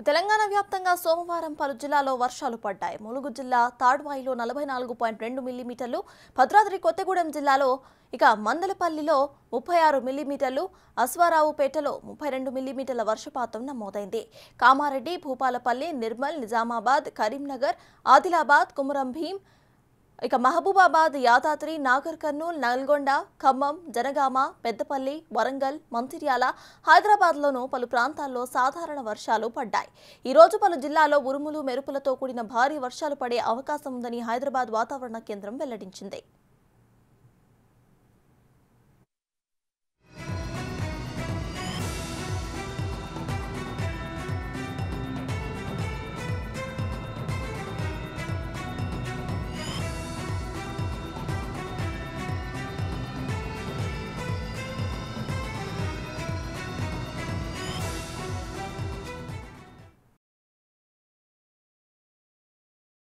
తెలంగాణ వ్యాప్తంగా సోమవారం పలు జిల్లాల్లో వర్షాలు పడ్డాయి ములుగు జిల్లా తాడ్వాయిలో నలభై నాలుగు పాయింట్ రెండు మిల్లీమీటర్లు భద్రాద్రి కొత్తగూడెం జిల్లాలో ఇక మందలపల్లిలో ముప్పై ఆరు మిల్లీమీటర్లు అశ్వారావుపేటలో ముప్పై రెండు మిల్లీమీటర్ల వర్షపాతం నమోదైంది కామారెడ్డి భూపాలపల్లి నిర్మల్ నిజామాబాద్ కరీంనగర్ ఆదిలాబాద్ కుమరం భీం ఇక మహబూబాబాద్ యాదాద్రి నాగర్ కర్నూల్ నల్గొండ ఖమ్మం జనగామ పెద్దపల్లి వరంగల్ మంచిర్యాల హైదరాబాద్లోనూ పలు ప్రాంతాల్లో సాధారణ వర్షాలు పడ్డాయి ఈ రోజు పలు జిల్లాల్లో ఉరుములు మెరుపులతో కూడిన భారీ వర్షాలు పడే అవకాశం ఉందని హైదరాబాద్ వాతావరణ కేంద్రం వెల్లడించింది